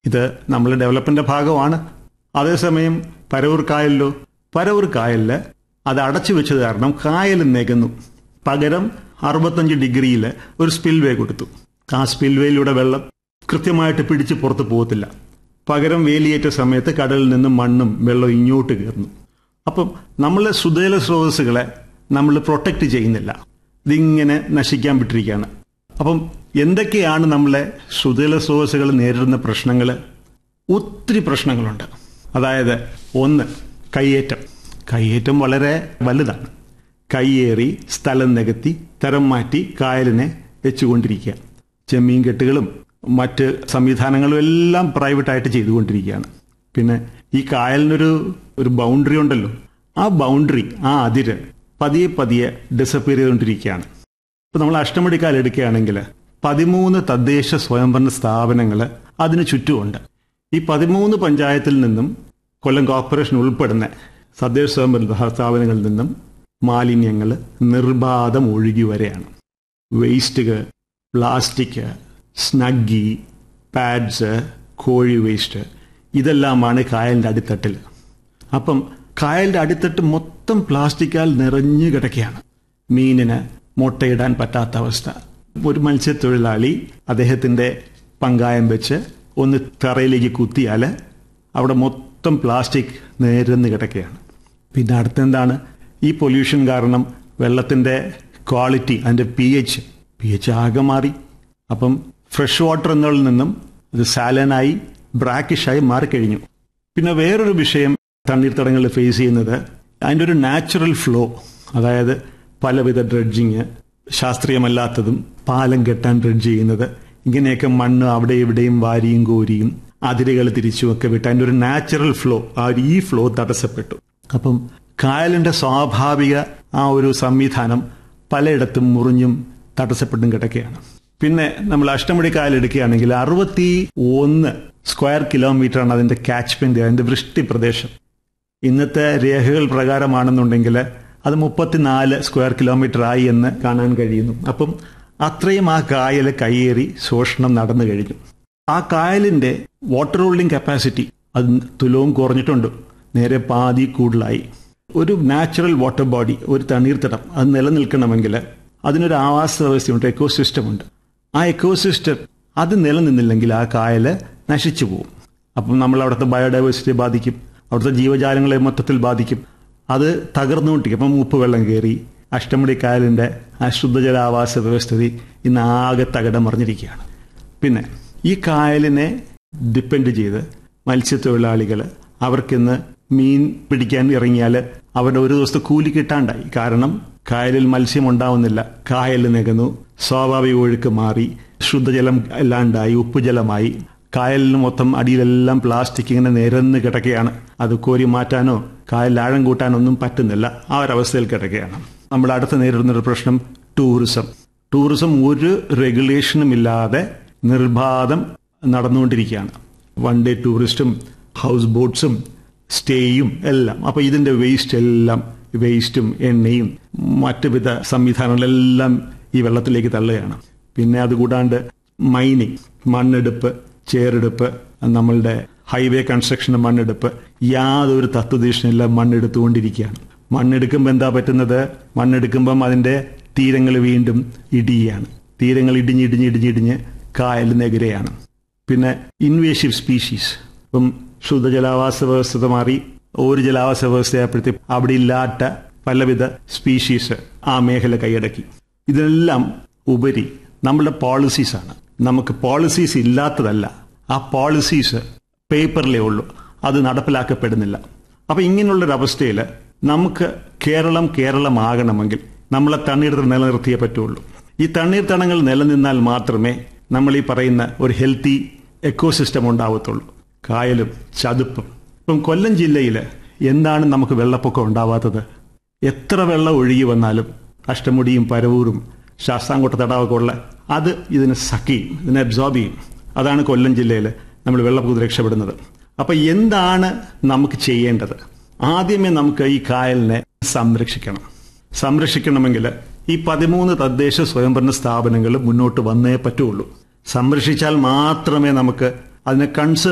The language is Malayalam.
ഇത് നമ്മൾ ഡെവലപ്മെന്റ് ഭാഗമാണ് അതേസമയം പരവൂർ കായലിലോ പരവൂർ കായലില് അത് അടച്ചു വെച്ചത് കാരണം കായൽ നികന്നു പകരം അറുപത്തഞ്ച് ഡിഗ്രിയിൽ ഒരു സ്പിൽവേ കൊടുത്തു ആ സ്പിൽവേയിലൂടെ വെള്ളം കൃത്യമായിട്ട് പിടിച്ച് പുറത്ത് പോകത്തില്ല പകരം വേലിയേറ്റ സമയത്ത് കടലിൽ നിന്ന് മണ്ണും വെള്ളവും ഇങ്ങോട്ട് കയറുന്നു അപ്പം നമ്മളെ സുതേല സ്രോതസ്സുകളെ നമ്മൾ പ്രൊട്ടക്റ്റ് ചെയ്യുന്നില്ല ഇതിങ്ങനെ നശിക്കാൻ വിട്ടിരിക്കുകയാണ് അപ്പം എന്തൊക്കെയാണ് നമ്മളെ സുതേല സ്രോതസ്സുകൾ നേരിടുന്ന പ്രശ്നങ്ങൾ ഒത്തിരി പ്രശ്നങ്ങളുണ്ട് അതായത് ഒന്ന് കയ്യേറ്റം കയ്യേറ്റം വളരെ വലുതാണ് കയ്യേറി സ്ഥലം നികത്തി തരം മാറ്റി കായലിനെ വെച്ചുകൊണ്ടിരിക്കുക ചെമ്മീൻ കെട്ടുകളും മറ്റ് സംവിധാനങ്ങളും എല്ലാം പ്രൈവറ്റായിട്ട് ചെയ്തുകൊണ്ടിരിക്കുകയാണ് പിന്നെ ഈ കായലിനൊരു ഒരു ബൗണ്ടറി ഉണ്ടല്ലോ ആ ബൗണ്ടറി ആ അതിര് പതിയെ പതിയെ ഡിസപ്പിയർ ചെയ്തുകൊണ്ടിരിക്കുകയാണ് ഇപ്പൊ നമ്മൾ അഷ്ടമടിക്കാൽ എടുക്കുകയാണെങ്കിൽ പതിമൂന്ന് തദ്ദേശ സ്വയംഭരണ സ്ഥാപനങ്ങൾ അതിന് ചുറ്റുമുണ്ട് ഈ പതിമൂന്ന് പഞ്ചായത്തിൽ നിന്നും കൊല്ലം കോർപ്പറേഷൻ ഉൾപ്പെടുന്ന തദ്ദേശ സ്വയംഭരണ സ്ഥാപനങ്ങളിൽ നിന്നും മാലിന്യങ്ങൾ നിർബാധം ഒഴുകി വരെയാണ് വേസ്റ്റുകൾ പ്ലാസ്റ്റിക് സ്നഗ്ഗി പാഡ്സ് കോഴി വേസ്റ്റ് ഇതെല്ലാമാണ് കായലിൻ്റെ അടിത്തട്ടിൽ അപ്പം കായലിൻ്റെ അടിത്തട്ട് മൊത്തം പ്ലാസ്റ്റിക്കാൽ നിറഞ്ഞു കിടക്കുകയാണ് മീനിന് മുട്ടയിടാൻ പറ്റാത്ത അവസ്ഥ ഒരു മത്സ്യത്തൊഴിലാളി അദ്ദേഹത്തിൻ്റെ പങ്കായം വെച്ച് ഒന്ന് തറയിലേക്ക് കുത്തിയാൽ അവിടെ മൊത്തം പ്ലാസ്റ്റിക് നിരന്ന് കിടക്കുകയാണ് പിന്നെ അടുത്തെന്താണ് ഈ പൊല്യൂഷൻ കാരണം വെള്ളത്തിൻ്റെ ക്വാളിറ്റി അതിൻ്റെ പി എച്ച് പി എച്ച് ആകെ മാറി അപ്പം ഫ്രഷ് വാട്ടർ എന്നതിൽ നിന്നും അത് സാലനായി ബ്രാക്കിഷായി മാറിക്കഴിഞ്ഞു പിന്നെ വേറൊരു വിഷയം തണ്ണീർത്തടങ്ങളിൽ ഫേസ് ചെയ്യുന്നത് അതിൻ്റെ ഒരു നാച്ചുറൽ ഫ്ലോ അതായത് പലവിധ ഡ്രഡ്ജിങ് ശാസ്ത്രീയമല്ലാത്തതും പാലം കെട്ടാൻ ഡ്രഡ്ജ് ചെയ്യുന്നത് ഇങ്ങനെയൊക്കെ മണ്ണ് അവിടെ ഇവിടെയും വാരിയും കോരിയും അതിരുകൾ തിരിച്ചുമൊക്കെ വിട്ട് അതിൻ്റെ ഒരു നാച്ചുറൽ ഫ്ലോ ആ ഒരു ഈ ഫ്ലോ തടസ്സപ്പെട്ടു അപ്പം കായലിൻ്റെ സ്വാഭാവിക ആ ഒരു സംവിധാനം പലയിടത്തും മുറിഞ്ഞും തടസ്സപ്പെട്ടും കിടക്കുകയാണ് പിന്നെ നമ്മൾ അഷ്ടമുടി കായൽ എടുക്കുകയാണെങ്കിൽ അറുപത്തി ഒന്ന് സ്ക്വയർ കിലോമീറ്ററാണ് അതിന്റെ കാച്ച്മെന്റ് അതിന്റെ വൃഷ്ടി പ്രദേശം ഇന്നത്തെ രേഖകൾ പ്രകാരമാണെന്നുണ്ടെങ്കിൽ അത് മുപ്പത്തിനാല് സ്ക്വയർ കിലോമീറ്റർ ആയി എന്ന് കാണാൻ കഴിയുന്നു അപ്പം അത്രയും ആ കായൽ കയ്യേറി ശോഷണം നടന്നു കഴിഞ്ഞു ആ കായലിന്റെ വാട്ടർ ഹോൾഡിംഗ് കപ്പാസിറ്റി അത് തുലവും കുറഞ്ഞിട്ടുണ്ട് നേരെ പാതി കൂടുതലായി ഒരു നാച്ചുറൽ വാട്ടർ ബോഡി ഒരു തണ്ണീർത്തടം അത് നിലനിൽക്കണമെങ്കിൽ അതിനൊരു ആവാസ വ്യവസ്ഥയുണ്ട് എക്കോസിസ്റ്റം ഉണ്ട് ആ എക്കോസിസ്റ്റം അത് നിലനിന്നില്ലെങ്കിൽ ആ കായൽ നശിച്ചു പോകും അപ്പം നമ്മൾ അവിടുത്തെ ബയോഡൈവേഴ്സിറ്റിയെ ബാധിക്കും അവിടുത്തെ ജീവജാലങ്ങളെ മൊത്തത്തിൽ ബാധിക്കും അത് തകർന്നുകൊണ്ടിരിക്കും അപ്പം ഉപ്പ് വെള്ളം കയറി അഷ്ടമുടി കായലിൻ്റെ ആ ശുദ്ധജലാവാസ വ്യവസ്ഥിതി ഇന്ന് ആകെ തകിടം മറിഞ്ഞിരിക്കുകയാണ് പിന്നെ ഈ കായലിനെ ഡിപ്പെൻഡ് ചെയ്ത് മത്സ്യത്തൊഴിലാളികൾ അവർക്കിന്ന് മീൻ പിടിക്കാൻ ഇറങ്ങിയാൽ അവരുടെ ഒരു ദിവസത്തെ കൂലി കിട്ടാണ്ടായി കാരണം കായലിൽ മത്സ്യം ഉണ്ടാവുന്നില്ല കായൽ നികന്നു സ്വാഭാവിക ഒഴുക്ക് മാറി ശുദ്ധജലം ഇല്ലാണ്ടായി ഉപ്പുജലമായി കായലിന് മൊത്തം അടിയിലെല്ലാം പ്ലാസ്റ്റിക് ഇങ്ങനെ നിരന്ന് കിടക്കുകയാണ് അത് കോരി മാറ്റാനോ കായലിൽ ആഴം കൂട്ടാനോ ഒന്നും പറ്റുന്നില്ല ആ ഒരവസ്ഥയിൽ കിടക്കുകയാണ് നമ്മൾ അടുത്ത് നേരിടുന്ന ഒരു പ്രശ്നം ടൂറിസം ടൂറിസം ഒരു റെഗുലേഷനും ഇല്ലാതെ നിർബാധം നടന്നുകൊണ്ടിരിക്കുകയാണ് വൺ ഡേ ടൂറിസ്റ്റും ഹൗസ് ബോട്ട്സും സ്റ്റേയും എല്ലാം അപ്പൊ ഇതിന്റെ വേസ്റ്റ് എല്ലാം വേസ്റ്റും എണ്ണയും മറ്റു വിധ സംവിധാനങ്ങളെല്ലാം ഈ വെള്ളത്തിലേക്ക് തള്ളുകയാണ് പിന്നെ അതുകൂടാണ്ട് മൈനിങ് മണ്ണെടുപ്പ് ചേറെടുപ്പ് നമ്മളുടെ ഹൈവേ കൺസ്ട്രക്ഷൻ മണ്ണെടുപ്പ് യാതൊരു തത്വദീക്ഷണില്ല മണ്ണെടുത്തുകൊണ്ടിരിക്കുകയാണ് മണ്ണെടുക്കുമ്പോൾ എന്താ പറ്റുന്നത് മണ്ണെടുക്കുമ്പം അതിന്റെ തീരങ്ങൾ വീണ്ടും ഇടിയാണ് തീരങ്ങൾ ഇടിഞ്ഞ് ഇടിഞ്ഞ് ഇടിഞ്ഞിടിഞ്ഞ് കായലിനെതിരെയാണ് പിന്നെ ഇൻവേഷീവ് സ്പീഷീസ് ഇപ്പം ശുദ്ധജലാവാസ വ്യവസ്ഥ മാറി ഒരു ജലാവാസ വ്യവസ്ഥയായപ്പോഴത്തേക്ക് അവിടെ ഇല്ലാത്ത പലവിധ സ്പീഷീസ് ആ മേഖല കൈയടക്കി ഇതെല്ലാം ഉപരി നമ്മളുടെ പോളിസീസാണ് നമുക്ക് പോളിസീസ് ഇല്ലാത്തതല്ല ആ പോളിസീസ് പേപ്പറിലേ ഉള്ളൂ അത് നടപ്പിലാക്കപ്പെടുന്നില്ല അപ്പൊ ഇങ്ങനെയുള്ളൊരവസ്ഥയിൽ നമുക്ക് കേരളം കേരളമാകണമെങ്കിൽ നമ്മളെ തണ്ണീർത്തടം നിലനിർത്തിയേ പറ്റുള്ളൂ ഈ തണ്ണീർത്തടങ്ങൾ നിലനിന്നാൽ മാത്രമേ നമ്മൾ ഈ പറയുന്ന ഒരു ഹെൽത്തി എക്കോസിസ്റ്റം ഉണ്ടാവത്തുള്ളൂ കായലും ചതുപ്പും ഇപ്പം കൊല്ലം ജില്ലയിൽ എന്താണ് നമുക്ക് വെള്ളപ്പൊക്കം ഉണ്ടാവാത്തത് എത്ര വെള്ളം ഒഴുകി വന്നാലും അഷ്ടമുടിയും പരവൂരും ശാസ്താംകോട്ട തടാകമൊക്കെ ഉള്ള അത് ഇതിനെ സക്ക് ചെയ്യും ഇതിനെ അബ്സോർബ് ചെയ്യും അതാണ് കൊല്ലം ജില്ലയിൽ നമ്മൾ വെള്ളപ്പൊക്കത്തിൽ രക്ഷപ്പെടുന്നത് അപ്പം എന്താണ് നമുക്ക് ചെയ്യേണ്ടത് ആദ്യമേ നമുക്ക് ഈ കായലിനെ സംരക്ഷിക്കണം സംരക്ഷിക്കണമെങ്കിൽ ഈ പതിമൂന്ന് തദ്ദേശ സ്വയംഭരണ സ്ഥാപനങ്ങൾ മുന്നോട്ട് വന്നേ പറ്റുള്ളൂ സംരക്ഷിച്ചാൽ മാത്രമേ നമുക്ക് അതിനെ കൺസേർവ്